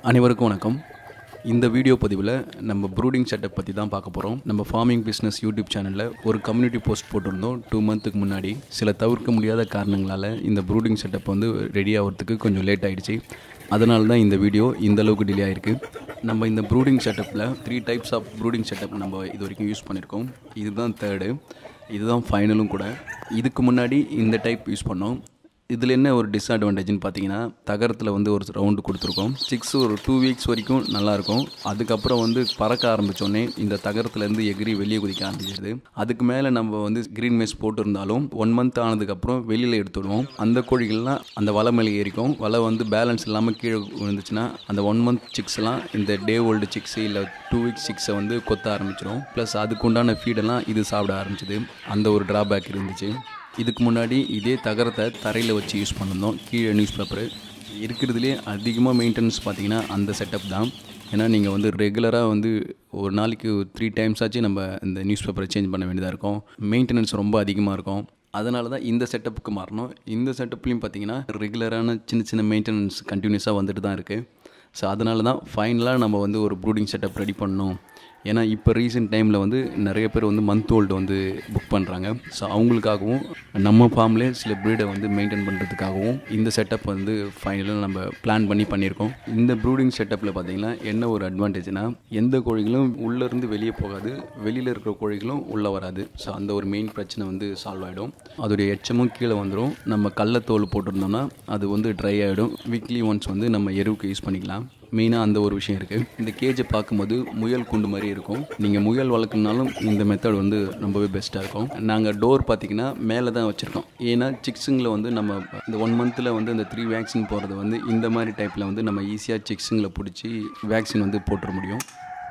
அனைவருக்கும் வணக்கம் இந்த வீடியோ பதிவில் நம்ம ப்ரூடிங் செட்டப் பற்றி தான் பார்க்க போகிறோம் நம்ம ஃபார்மிங் பிஸ்னஸ் யூடியூப் சேனலில் ஒரு கம்யூனிட்டி போஸ்ட் போட்டிருந்தோம் டூ மந்த்துக்கு முன்னாடி சில தவிர்க்க முடியாத காரணங்களால் இந்த ப்ரூடிங் செட்டப் வந்து ரெடி ஆகிறதுக்கு கொஞ்சம் லேட் ஆகிடுச்சு அதனால தான் இந்த வீடியோ இந்த அளவுக்கு டிலே ஆகிருக்கு நம்ம இந்த ப்ரூடிங் செட்டப்பில் three types of brooding setup நம்ம இது வரைக்கும் யூஸ் பண்ணியிருக்கோம் இதுதான் தேர்டு இதுதான் ஃபைனலும் கூட இதுக்கு முன்னாடி இந்த டைப் யூஸ் பண்ணோம் இதில் என்ன ஒரு டிஸ்அட்வான்டேஜ்னு பார்த்தீங்கன்னா தகரத்தில் வந்து ஒரு ரவுண்டு கொடுத்துருக்கோம் சிக்ஸ் ஒரு டூ வீக்ஸ் வரைக்கும் நல்லாயிருக்கும் அதுக்கப்புறம் வந்து பறக்க ஆரம்பித்தோடனே இந்த தகரத்துலேருந்து எகிரி வெளியே குதிக்க ஆரம்பிச்சிருது அதுக்கு மேலே நம்ம வந்து க்ரீன் மெஸ் போட்டிருந்தாலும் ஒன் மந்த் ஆனதுக்கப்புறம் வெளியில் எடுத்துடுவோம் அந்த கோழிகள்லாம் அந்த வலை மேலே ஏறிக்கும் வலை வந்து பேலன்ஸ் இல்லாமல் கீழே விழுந்துச்சுன்னா அந்த ஒன் மந்த் சிக்ஸ்லாம் இந்த டே ஓல்டு சிக்ஸ் இல்லை டூ வீக்ஸ் சிக்ஸை வந்து கொத்த ஆரம்பிச்சிடும் ப்ளஸ் அதுக்குண்டான ஃபீடெல்லாம் இது சாப்பிட ஆரம்பிச்சிது அந்த ஒரு ட்ராபேக் இருந்துச்சு இதுக்கு முன்னாடி இதே தகரத்தை தரையில் வச்சு யூஸ் பண்ணிருந்தோம் கீழே நியூஸ் பேப்பரு இருக்கிறதுலே அதிகமாக மெயின்டெனன்ஸ் பார்த்தீங்கன்னா அந்த செட்டப் தான் ஏன்னா நீங்கள் வந்து ரெகுலராக வந்து ஒரு நாளைக்கு த்ரீ டைம்ஸ் ஆச்சு நம்ம இந்த நியூஸ் பேப்பரை சேஞ்ச் பண்ண வேண்டியதாக இருக்கும் மெயின்டெனன்ஸ் ரொம்ப அதிகமாக இருக்கும் அதனால தான் இந்த செட்டப்புக்கு மாறணும் இந்த செட்டப்லேயும் பார்த்தீங்கன்னா ரெகுலரான சின்ன சின்ன மெயின்டெனன்ஸ் கண்டினியூஸாக வந்துட்டு தான் இருக்குது ஸோ அதனால தான் ஃபைனலாக நம்ம வந்து ஒரு ப்ரூடிங் செட்டப் ரெடி பண்ணணும் ஏன்னா இப்போ ரீசெண்ட் டைமில் வந்து நிறைய பேர் வந்து மந்த் ஓல்டு வந்து புக் பண்ணுறாங்க ஸோ அவங்களுக்காகவும் நம்ம ஃபார்ம்லேயே சில ப்ரீடை வந்து மெயின்டைன் பண்ணுறதுக்காகவும் இந்த செட்டப் வந்து ஃபைனலாக நம்ம பிளான் பண்ணி பண்ணியிருக்கோம் இந்த ப்ரூடிங் செட்டப்பில் பார்த்தீங்கன்னா என்ன ஒரு அட்வான்டேஜ்னா எந்த கோழிகளும் உள்ளேருந்து வெளியே போகாது வெளியில் இருக்கிற கோழிகளும் உள்ளே வராது ஸோ அந்த ஒரு மெயின் பிரச்சனை வந்து சால்வ் ஆகிடும் அதோடைய எச்சமும் கீழே வந்துடும் நம்ம கடலத்தோல் போட்டிருந்தோம்னா அது வந்து ட்ரை ஆகிடும் வீக்லி ஒன்ஸ் வந்து நம்ம எருவுக்கு யூஸ் பண்ணிக்கலாம் மெயினாக அந்த ஒரு விஷயம் இருக்குது இந்த கேஜை பார்க்கும்போது முயல் குண்டு மாதிரி இருக்கும் நீங்கள் முயல் வளர்க்கணுனாலும் இந்த மெத்தட் வந்து ரொம்பவே பெஸ்ட்டாக இருக்கும் நாங்கள் டோர் பார்த்தீங்கன்னா மேலே தான் வச்சுருக்கோம் ஏன்னா சிக்ஸுங்களை வந்து நம்ம இந்த ஒன் மந்தில் வந்து இந்த த்ரீ வேக்சின் போகிறது வந்து இந்த மாதிரி டைப்பில் வந்து நம்ம ஈஸியாக சிக்ஸுங்களை பிடிச்சி வேக்சின் வந்து போட்டுற முடியும்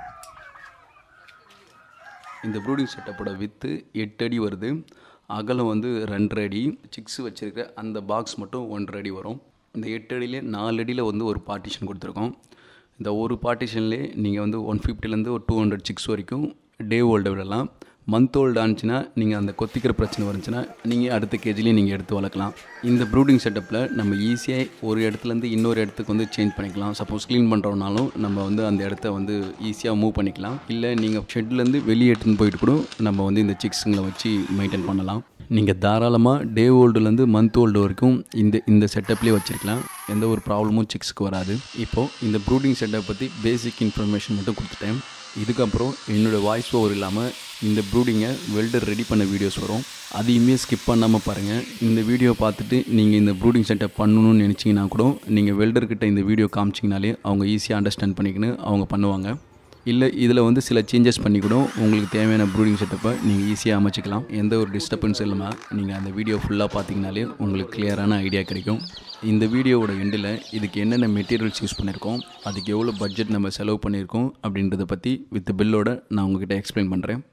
இந்த ப்ரூடிங் செட்டப்போட வித்து எட்டு அடி வருது அகலம் வந்து ரெண்டரை அடி சிக்ஸ் வச்சுருக்க அந்த பாக்ஸ் மட்டும் ஒன்றரை அடி வரும் இந்த எட்டு அடியிலே நாலு அடியில் வந்து ஒரு பார்ட்டிஷன் கொடுத்துருக்கோம் இந்த ஒரு பார்ட்டிஷன்லேயே நீங்கள் வந்து ஒன் ஃபிஃப்டிலேருந்து ஒரு டூ ஹண்ட்ரட் சிக்ஸ் வரைக்கும் டே ஓல்டை விடலாம் மந்த் ஓல்டு ஆனிச்சுன்னா நீங்கள் அந்த கொத்திக்கிற பிரச்சனை வந்துச்சுன்னா நீங்கள் அடுத்த கேஜிலையும் நீங்கள் எடுத்து வளர்க்கலாம் இந்த ப்ரூடிங் செட்டப்பில் நம்ம ஈஸியாக ஒரு இடத்துலேருந்து இன்னொரு இடத்துக்கு வந்து சேஞ்ச் பண்ணிக்கலாம் சப்போஸ் க்ளீன் பண்ணுறோம்னாலும் நம்ம வந்து அந்த இடத்த வந்து ஈஸியாக மூவ் பண்ணிக்கலாம் இல்லை நீங்கள் ஷெட்லேருந்து வெளியே எடுத்துன்னு போயிட்டு கூட நம்ம வந்து இந்த சிக்ஸுங்களை வச்சு மெயின்டைன் பண்ணலாம் நீங்கள் தாராளமாக டே ஓல்டுலேருந்து மந்த் ஓல்டு வரைக்கும் இந்த இந்த செட்டப்லேயே வச்சுருக்கலாம் எந்த ஒரு ப்ராப்ளமும் சிக்ஸ்க்கு வராது இப்போது இந்த ப்ரூடிங் செட்டப் பற்றி பேசிக் இன்ஃபர்மேஷன் மட்டும் கொடுத்துட்டேன் இதுக்கப்புறம் என்னோடய வாய்ஸ் ஓவர் இல்லாமல் இந்த ப்ரூடிங்கை வெல்டர் ரெடி பண்ண வீடியோஸ் வரும் அதையுமே ஸ்கிப் பண்ணாமல் பாருங்கள் இந்த வீடியோ பார்த்துட்டு நீங்கள் இந்த ப்ரூடிங் செட்டப் பண்ணணும்னு நினச்சிங்கன்னா கூட நீங்கள் வெல்டர்கிட்ட இந்த வீடியோ காமிச்சிங்கனாலே அவங்க ஈஸியாக அண்டர்ஸ்டாண்ட் பண்ணிக்கின்னு அவங்க பண்ணுவாங்க இல்லை இதில் வந்து சில சேஞ்சஸ் பண்ணி கூட உங்களுக்கு தேவையான ப்ரூடிங் செட்டப்பை நீங்கள் ஈஸியாக அமைச்சிக்கலாம் எந்த ஒரு டிஸ்டர்பன்ஸ் இல்லாமல் நீங்கள் அந்த வீடியோ ஃபுல்லாக பார்த்தீங்கனாலே உங்களுக்கு கிளியரான ஐடியா கிடைக்கும் இந்த வீடியோவோட எண்டில் இதுக்கு என்னென்ன மெட்டீரியல்ஸ் யூஸ் பண்ணியிருக்கோம் அதுக்கு எவ்வளோ பட்ஜெட் நம்ம செலவு பண்ணியிருக்கோம் அப்படின்றத பற்றி வித் பில்லோட நான் உங்ககிட்ட எக்ஸ்பிளைன் பண்ணுறேன்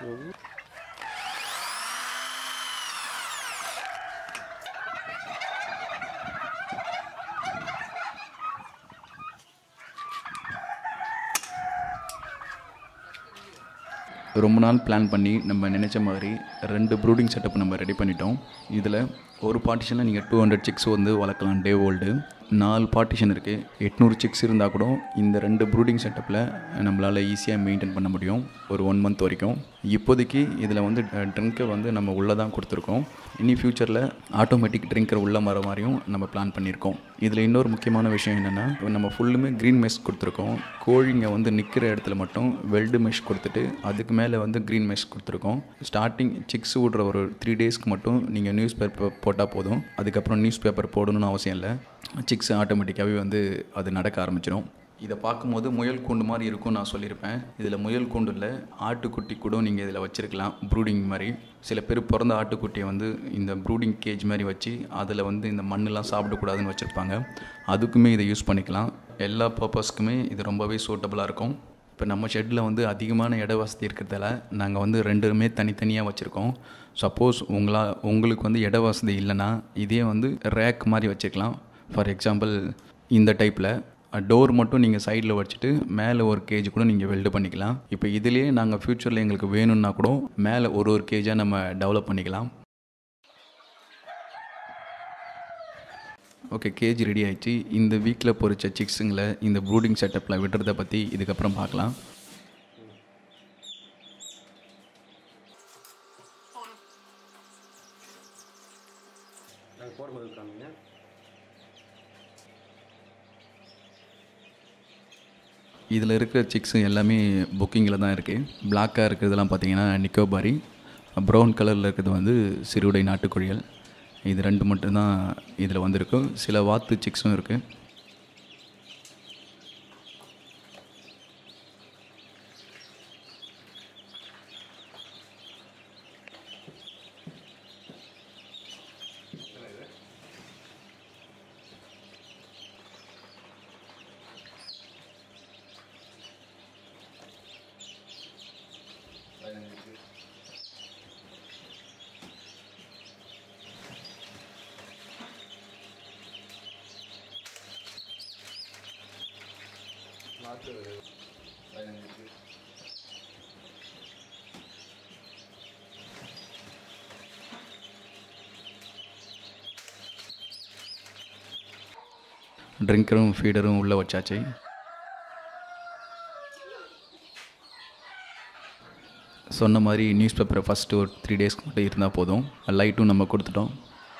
ரொம்ப நாள் பிளான் பண்ணி நம்ம நினச்ச மாதிரி ரெண்டு ப்ரூடிங் செட்டப் நம்ம ரெடி பண்ணிட்டோம் இதில் ஒரு பார்ட்டிஷனில் நீங்கள் டூ ஹண்ட்ரட் சிக்ஸ் வந்து வளர்க்கலாம் டே ஓல்டு நாலு பார்ட்டிஷன் இருக்குது எட்நூறு சிக்ஸ் இருந்தால் கூட இந்த ரெண்டு ப்ரூடிங் செட்டப்பில் நம்மளால் ஈஸியாக மெயின்டைன் பண்ண முடியும் ஒரு ஒன் மந்த் வரைக்கும் இப்போதைக்கு இதில் வந்து ட்ரிங்கர் வந்து நம்ம உள்ளே தான் கொடுத்துருக்கோம் இனி ஃப்யூச்சரில் ஆட்டோமேட்டிக் ட்ரிங்கர் உள்ளே வர மாதிரியும் நம்ம பிளான் பண்ணியிருக்கோம் இதில் இன்னொரு முக்கியமான விஷயம் என்னென்னா நம்ம ஃபுல்லுமே க்ரீன் மெஷ் கொடுத்துருக்கோம் கோழிங்க வந்து நிற்கிற இடத்துல மட்டும் வெல்டு மெஷ் கொடுத்துட்டு அதுக்கு மேலே வந்து க்ரீன் மெஷ் கொடுத்துருக்கோம் ஸ்டார்டிங் சிக்ஸ் விடுற ஒரு த்ரீ டேஸ்க்கு மட்டும் நீங்கள் நியூஸ் பேப்பர் போட்டால் போதும் அதுக்கப்புறம் நியூஸ் பேப்பர் போடணும்னு அவசியம் இல்லை சிக்ஸ் ஆட்டோமேட்டிக்காகவே வந்து அது நடக்க ஆரம்பிச்சிடும் இதை பார்க்கும்போது முயல் கூண்டு மாதிரி இருக்கும்னு நான் சொல்லியிருப்பேன் இதில் முயல் கூண்டு இல்லை ஆட்டுக்குட்டி கூட நீங்கள் இதில் வச்சுருக்கலாம் ப்ரூடிங் மாதிரி சில பேர் பிறந்த ஆட்டுக்குட்டியை வந்து இந்த ப்ரூடிங் கேஜ் மாதிரி வச்சு அதில் வந்து இந்த மண்ணெலாம் சாப்பிடக்கூடாதுன்னு வச்சுருப்பாங்க அதுக்குமே இதை யூஸ் பண்ணிக்கலாம் எல்லா பர்பஸ்க்குமே இது ரொம்பவே சூட்டபுளாக இருக்கும் இப்போ நம்ம ஷெட்டில் வந்து அதிகமான இட வசதி இருக்கிறதால நாங்கள் வந்து ரெண்டுமே தனித்தனியாக வச்சுருக்கோம் சப்போஸ் உங்களா உங்களுக்கு வந்து இட வசதி இல்லைன்னா இதே வந்து ரேக் மாதிரி வச்சுக்கலாம் ஃபார் எக்ஸாம்பிள் இந்த டைப்பில் டோர் மட்டும் நீங்கள் சைடில் வச்சுட்டு மேலே ஒரு கேஜ் கூட நீங்கள் வெல்டு பண்ணிக்கலாம் இப்போ இதிலே நாங்கள் ஃப்யூச்சரில் எங்களுக்கு வேணும்னா கூட மேலே ஒரு ஒரு கேஜாக நம்ம டெவலப் பண்ணிக்கலாம் ஓகே கேஜ் ரெடி ஆயிடுச்சு இந்த வீக்கில் பொறிச்ச சிக்ஸுங்களை இந்த ப்ரூடிங் செட்டப்பில் விடுறதை பற்றி இதுக்கப்புறம் பார்க்கலாம் நாங்கள் போடும்போது காமிங்க இதில் இருக்கிற சிக்ஸு எல்லாமே புக்கிங்கில் தான் இருக்குது பிளாக்காக இருக்கிறதெல்லாம் பார்த்தீங்கன்னா நிக்கோபாரி ப்ரௌன் கலரில் இருக்கிறது வந்து சிறுவிடை நாட்டுக்கோழிகள் இது ரெண்டு மட்டும்தான் இதில் வந்திருக்கு சில வாத்து சிக்ஸும் இருக்குது ட்ரிங்கரும் ஃபீடரும் உள்ளே வச்சாச்சு சொன்ன மாதிரி நியூஸ் பேப்பரை ஃபஸ்ட்டு ஒரு த்ரீ டேஸ்க்கு மட்டும் இருந்தால் போதும் லைட்டும் நம்ம கொடுத்துட்டோம்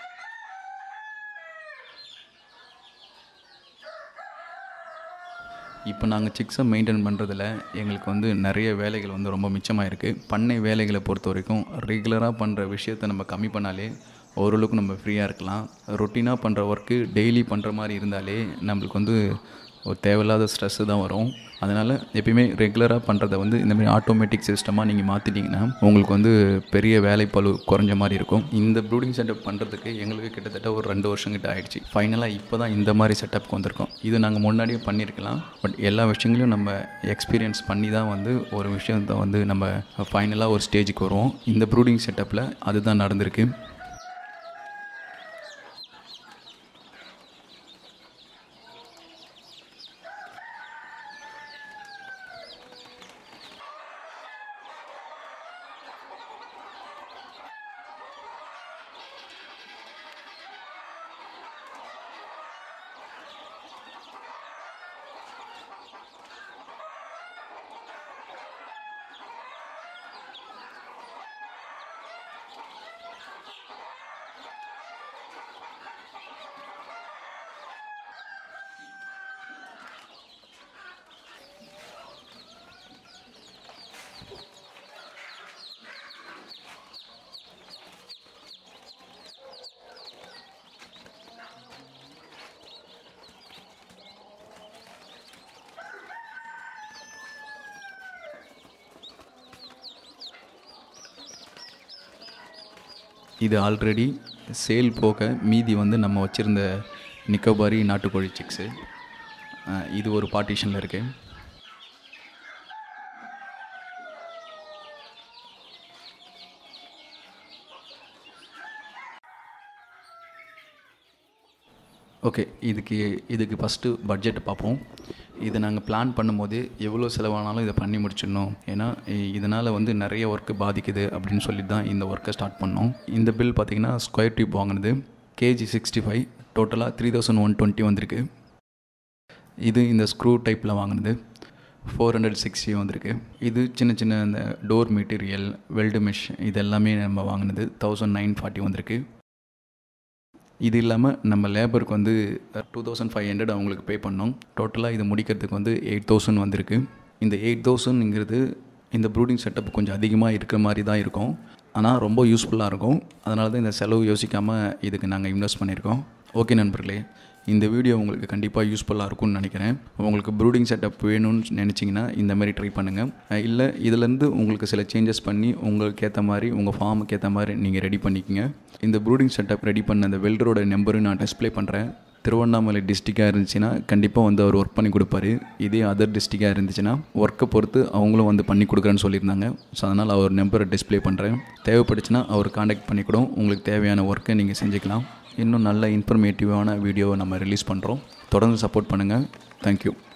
இப்போ நாங்கள் சிக்ஸை மெயின்டைன் பண்ணுறதுல எங்களுக்கு வந்து நிறைய வேலைகள் வந்து ரொம்ப மிச்சமாக இருக்குது பண்ணை வேலைகளை பொறுத்த வரைக்கும் ரெகுலராக பண்ணுற விஷயத்தை நம்ம கம்மி பண்ணாலே ஓரளவுக்கு நம்ம ஃப்ரீயாக இருக்கலாம் ரொட்டீனாக பண்ணுற ஒர்க்கு டெய்லி பண்ணுற மாதிரி இருந்தாலே நம்மளுக்கு வந்து ஒரு தேவையில்லாத ஸ்ட்ரெஸ்ஸு தான் வரும் அதனால் எப்பயுமே ரெகுலராக பண்ணுறத வந்து இந்த மாதிரி ஆட்டோமேட்டிக் சிஸ்டமாக நீங்கள் மாற்றிட்டிங்கன்னா உங்களுக்கு வந்து பெரிய வேலைப்பளு குறைஞ்ச மாதிரி இருக்கும் இந்த ப்ரூடிங் செட்டப் பண்ணுறதுக்கு எங்களுக்கு கிட்டத்தட்ட ஒரு ரெண்டு வருஷம் கிட்ட ஆயிடுச்சு ஃபைனலாக இப்போ தான் இந்த மாதிரி செட்டப்க்கு வந்திருக்கோம் இது நாங்கள் முன்னாடியே பண்ணியிருக்கலாம் பட் எல்லா விஷயங்களையும் நம்ம எக்ஸ்பீரியன்ஸ் பண்ணி தான் வந்து ஒரு விஷயத்தை வந்து நம்ம ஃபைனலாக ஒரு ஸ்டேஜுக்கு வருவோம் இந்த ப்ரூடிங் செட்டப்பில் அதுதான் நடந்திருக்கு இது ஆல்ரெடி சேல் போக மீதி வந்து நம்ம வச்சுருந்த நிக்கோபாரி நாட்டுக்கோழி சிக்ஸு இது ஒரு பார்ட்டிஷனில் இருக்குது ஓகே இதுக்கு இதுக்கு ஃபஸ்ட்டு பட்ஜெட்டை பார்ப்போம் இதை நாங்கள் பிளான் பண்ணும்போது எவ்வளோ செலவானாலும் இதை பண்ணி முடிச்சிடணும் ஏன்னா இதனால் வந்து நிறைய ஒர்க்கு பாதிக்குது அப்படின்னு சொல்லி தான் இந்த ஒர்க்கை ஸ்டார்ட் பண்ணோம் இந்த பில் பார்த்திங்கன்னா ஸ்கொயர் டியூப் வாங்கினது கேஜி சிக்ஸ்டி ஃபைவ் டோட்டலாக த்ரீ தௌசண்ட் ஒன் டுவெண்ட்டி வந்திருக்கு இது இந்த ஸ்க்ரூ டைப்பில் வாங்கினது ஃபோர் ஹண்ட்ரட் சிக்ஸ்டி வந்திருக்கு இது சின்ன சின்ன இந்த டோர் மெட்டீரியல் வெல்டு மெஷ் இது எல்லாமே நம்ம வாங்கினது தௌசண்ட் நைன் ஃபார்ட்டி வந்திருக்கு இது இல்லாமல் நம்ம லேபருக்கு வந்து டூ தௌசண்ட் ஃபைவ் ஹண்ட்ரட் அவங்களுக்கு பே பண்ணோம் டோட்டலாக இது முடிக்கிறதுக்கு வந்து எயிட் தௌசண்ட் வந்திருக்கு இந்த எயிட் தௌசண்ட்ங்கிறது இந்த ப்ரூடிங் செட்டப் கொஞ்சம் அதிகமாக இருக்கிற மாதிரி தான் இருக்கும் ஆனால் ரொம்ப யூஸ்ஃபுல்லாக இருக்கும் அதனால தான் இந்த செலவு யோசிக்காமல் இதுக்கு நாங்கள் இன்வெஸ்ட் பண்ணியிருக்கோம் ஓகே நண்பர்களே இந்த வீடியோ உங்களுக்கு கண்டிப்பாக யூஸ்ஃபுல்லாக இருக்கும்னு நினைக்கிறேன் உங்களுக்கு ப்ரூடிங் செட்டப் வேணும்னு நினச்சிங்கன்னா இந்த மாதிரி ட்ரை பண்ணுங்கள் இல்லை இதிலேருந்து உங்களுக்கு சில சேஞ்சஸ் பண்ணி உங்களுக்கு ஏற்ற மாதிரி உங்கள் ஃபார்முக்கு ஏற்ற மாதிரி நீங்கள் ரெடி பண்ணிக்கோங்க இந்த ப்ரூடிங் செட்டப் ரெடி பண்ண அந்த வெல்டரோட நம்பரும் நான் டிஸ்ப்ளே பண்ணுறேன் திருவண்ணாமலை டிஸ்ட்ரிக்டாக இருந்துச்சுன்னா கண்டிப்பாக வந்து அவர் ஒர்க் பண்ணி கொடுப்பாரு இதே அதர் டிஸ்ட்ரிக்டாக இருந்துச்சுன்னா ஒர்க்கை பொறுத்து அவங்களும் வந்து பண்ணி கொடுக்குறேன்னு சொல்லியிருந்தாங்க ஸோ அதனால் அவர் நம்பரை டிஸ்ப்ளே பண்ணுறேன் தேவைப்பட்டுச்சுன்னா அவர் காண்டாக்ட் பண்ணி கூட உங்களுக்கு தேவையான ஒர்க்கை நீங்கள் செஞ்சுக்கலாம் இன்னும் நல்ல இன்ஃபர்மேட்டிவான வீடியோவை நம்ம ரிலீஸ் பண்ணுறோம் தொடர்ந்து சப்போர்ட் பண்ணுங்கள் தேங்க்யூ